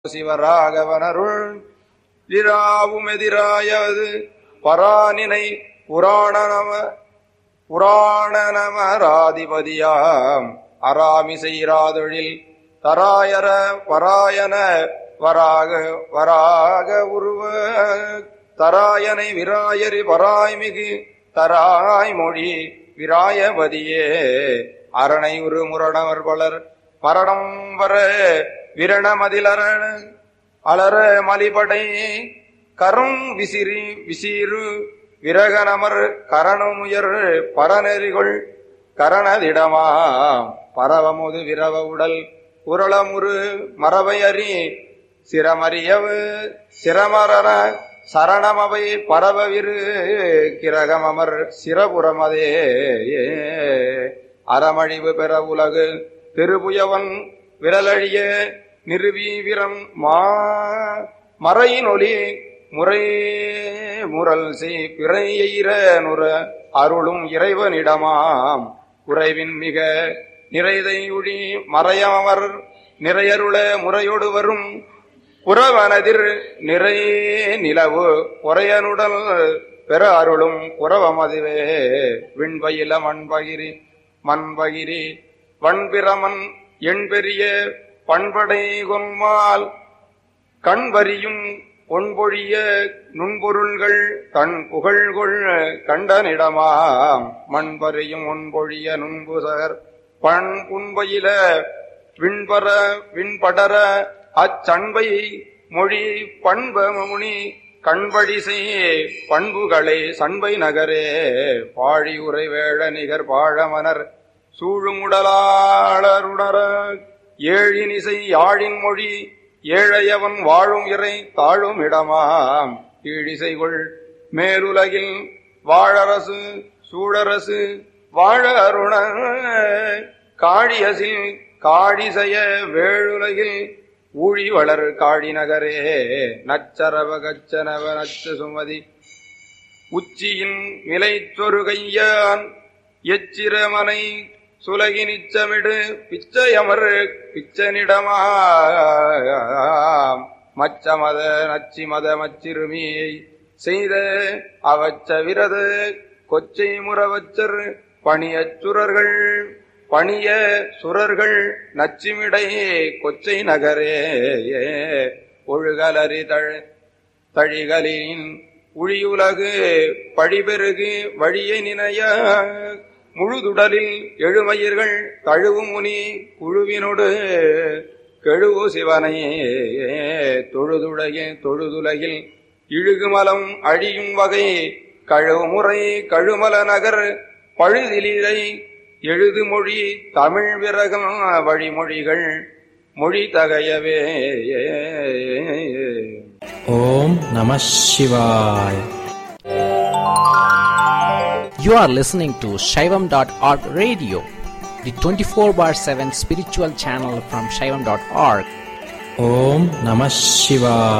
சிவராகவனருள் இராவும் எதிராயது பரானினை புராணநம புராணநமராதிபதியாம் அராமிசைராதொழில் தராயர பராயன வராக வராக உருவ தராயனை விராயரி பராய்மிகு தராய் மொழி விராயபதியே அரணை உரு முரணவர் பலர் மரணம் வர விரணமதிலர அலர மலிபடை கரும் விசிறி விசீரு விரகனமர் கரணமுயர் பரநெறிகொள் கரணதிடமா பரவமுது விரவ உடல் உருளமுரு மரபையறி சிரமறியவு சிரமரன சரணமவை பரவவிரு கிரகமமர் சிரபுரமதே அறமழிவு பெற உலகு திருபுயவன் விரலழிய நிறுவீவிரம் மா மறையினொலி முறை முரல் செய் பிறையெய்ர நுர அருளும் இறைவனிடமாம் குறைவின் மிக நிறைதையுழி மறையமர் நிறையருள முறையொடு வரும் புறவனதிர் நிறை நிலவு பொறையனுடல் பெற அருளும் புறவமதுவே விண்பயில மண்பகிரி மண்பகிரி வண்பிரமன் எண்பெரிய பண்படை கொன்மால் கண்வரியும் பொன்பொழிய நுண்பொருள்கள் தன் புகழ்கொள் கண்டனிடமாம் மண்பறியும் ஒன்பொழிய நுண்புசகர் பண் புன்பயில விண்பர விண்படர அச்சண்பை மொழி பண்பமுனி கண்படிசை பண்புகளை சண்பை நகரே பாழி உரை வேழ நிகர் பாழமனர் சூழுமுடலாளருணர ஏழினிசை யாழின் மொழி ஏழையவன் வாழும் இறை தாழும் இடமாம் கீழிசைகொள் மேலுலகில் வாழரசு சூழரசு வாழ அருண காழியசில் காழிசைய வேழுலகில் ஊழி வளர் காழி நகரே நச்சரவ கச்சனவ நச்ச சுமதி உச்சியின் நிலை சொருகையான் எச்சிரமனை சுலகி நிச்சமிடு பிச்சையமர் பிச்சனிடமா மச்சமத நச்சிமத மச்சிறுமியை செய்த அவச்ச விரத கொச்சை முறவச்சர் பணியச் சுரர்கள் பணிய சுரர்கள் நச்சிமிடையே கொச்சை நகரே ஒழுகலறி தழ் தழிகளின் உழியுலகு பழிபெருகு வழியை நினைய முழுதுடலில் எழுமயிர்கள் தழுவு முனி குழுவினொடு கெழுவு சிவனை தொழுதுடைய தொழுதுலகில் இழுகுமலம் அழியும் வகை கழுமுறை கழுமல நகர் பழுதிலிரை எழுது மொழி தமிழ் விரகம் வழிமொழிகள் மொழி தகையவே ஓம் நம சிவாய் You are listening to Shaivam.org radio, the 24 bar 7 spiritual channel from Shaivam.org. ஓம் நம சிவாய்